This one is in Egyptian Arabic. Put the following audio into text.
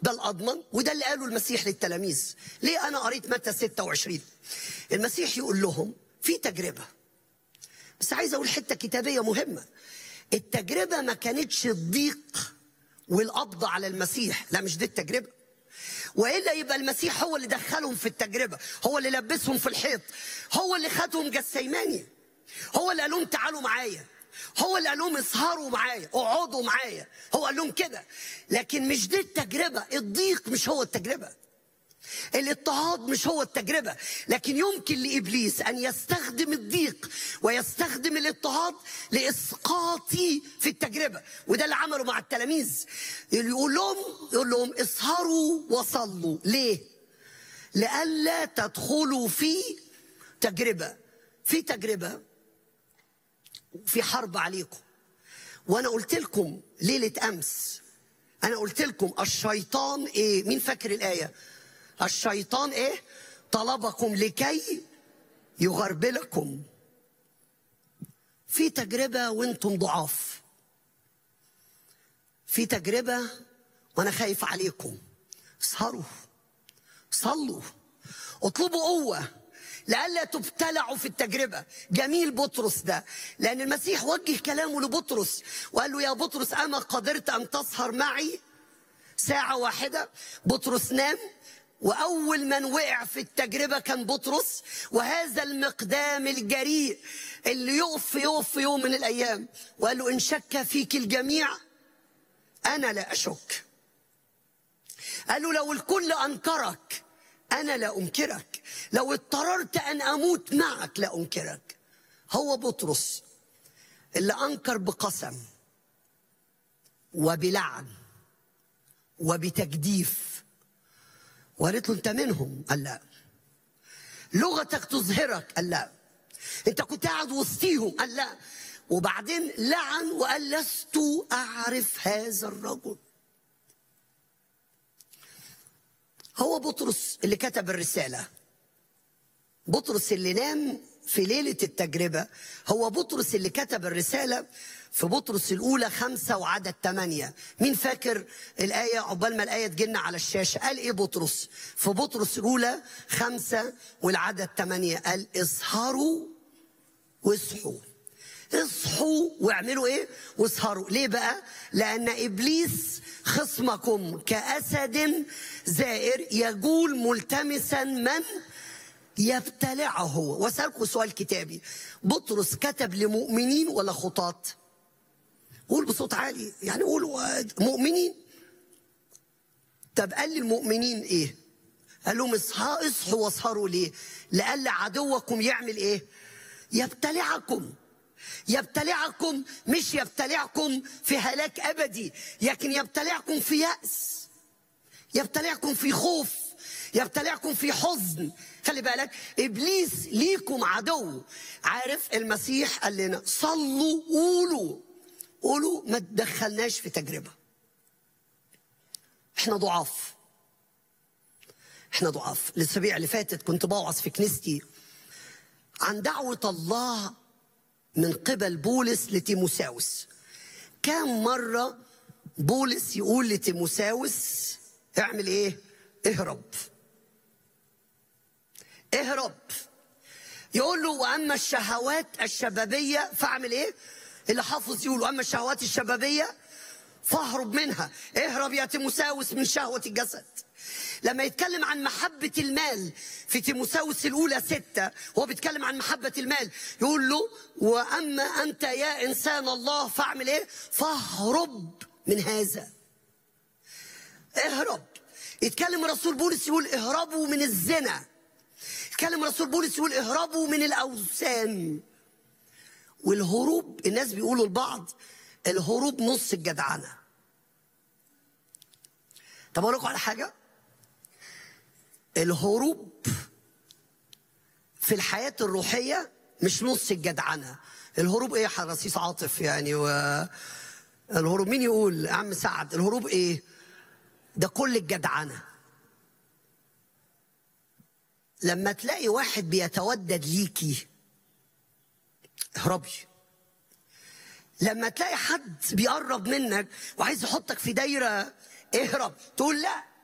ده الأضمن وده اللي قاله المسيح للتلاميذ ليه أنا قريت متى 26 المسيح يقول لهم في تجربة بس عايز أقول حتة كتابية مهمة التجربة ما كانتش الضيق والقبض على المسيح لا مش دي التجربة والا يبقى المسيح هو اللي دخلهم في التجربه هو اللي لبسهم في الحيط هو اللي خدهم جسيماني هو اللي قال لهم تعالوا معايا هو اللي قال لهم اسهروا معايا اقعدوا معايا هو قال لهم كده لكن مش دي التجربه الضيق مش هو التجربه الاضطهاد مش هو التجربه لكن يمكن لابليس ان يستخدم الضيق ويستخدم الاضطهاد لاسقاطي في التجربه وده اللي عمله مع التلاميذ يقول لهم يقول لهم اسهروا وصلوا ليه لئلا تدخلوا في تجربه في تجربه في حرب عليكم وانا قلت لكم ليله امس انا قلت لكم الشيطان ايه مين فاكر الايه الشيطان ايه طلبكم لكي يغربلكم في تجربه وانتم ضعاف في تجربه وانا خايف عليكم اسهروا صلوا اطلبوا قوه لئلا تبتلعوا في التجربة جميل بطرس ده لأن المسيح وجه كلامه لبطرس وقال له يا بطرس أما قدرت أن تسهر معي ساعة واحدة بطرس نام وأول من وقع في التجربة كان بطرس وهذا المقدام الجريء اللي يقف يقف في يوم من الأيام وقال له إن شك فيك الجميع أنا لا أشك قال له لو الكل أنكرك أنا لا أنكرك لو اضطررت أن أموت معك لا أنكرك هو بطرس اللي أنكر بقسم وبلعن وبتجديف وقالت له أنت منهم قال لا لغتك تظهرك قال لا أنت كنت قاعد وسطيهم قال لا وبعدين لعن وقال لست أعرف هذا الرجل هو بطرس اللي كتب الرسالة بطرس اللي نام في ليلة التجربة هو بطرس اللي كتب الرسالة في بطرس الأولى خمسة وعدد ثمانية مين فاكر الآية عقبال ما الآية تجينا على الشاشة قال إيه بطرس في بطرس الأولى خمسة والعدد ثمانية قال اسهروا واصحوا اصحوا واعملوا ايه واسهروا ليه بقى لان ابليس خصمكم كاسد زائر يجول ملتمسا من يبتلعه واسالكم سؤال كتابي بطرس كتب لمؤمنين ولا خطاط قول بصوت عالي يعني قولوا مؤمنين طب قال للمؤمنين ايه قال لهم اصحوا اصحوا واسهروا ليه لألا عدوكم يعمل ايه يبتلعكم يبتلعكم مش يبتلعكم في هلاك ابدي لكن يبتلعكم في ياس يبتلعكم في خوف يبتلعكم في حزن خلي بالك ابليس ليكم عدو عارف المسيح قال لنا صلوا قولوا قولوا ما تدخلناش في تجربه احنا ضعاف احنا ضعاف الاسابيع اللي فاتت كنت بوعظ في كنيستي عن دعوه الله من قبل بولس لتيموساوس كم مرة بولس يقول لتيموساوس اعمل ايه اهرب اهرب يقول له واما الشهوات الشبابية فاعمل ايه اللي حافظ يقول واما الشهوات الشبابية فاهرب منها اهرب يا تيموساوس من شهوة الجسد لما يتكلم عن محبة المال في تيموساوس الأولى ستة هو بيتكلم عن محبة المال يقول له وأما أنت يا إنسان الله فاعمل إيه فاهرب من هذا اهرب يتكلم رسول بولس يقول اهربوا من الزنا يتكلم رسول بولس يقول اهربوا من الأوثان والهروب الناس بيقولوا لبعض الهروب نص الجدعنة طب أقول لكم على حاجة الهروب في الحياة الروحية مش نص الجدعنة الهروب ايه يا حراسيس عاطف يعني و... الهروب مين يقول يا عم سعد الهروب ايه ده كل الجدعنة لما تلاقي واحد بيتودد ليكي اهربي لما تلاقي حد بيقرب منك وعايز يحطك في دايرة اهرب تقول لا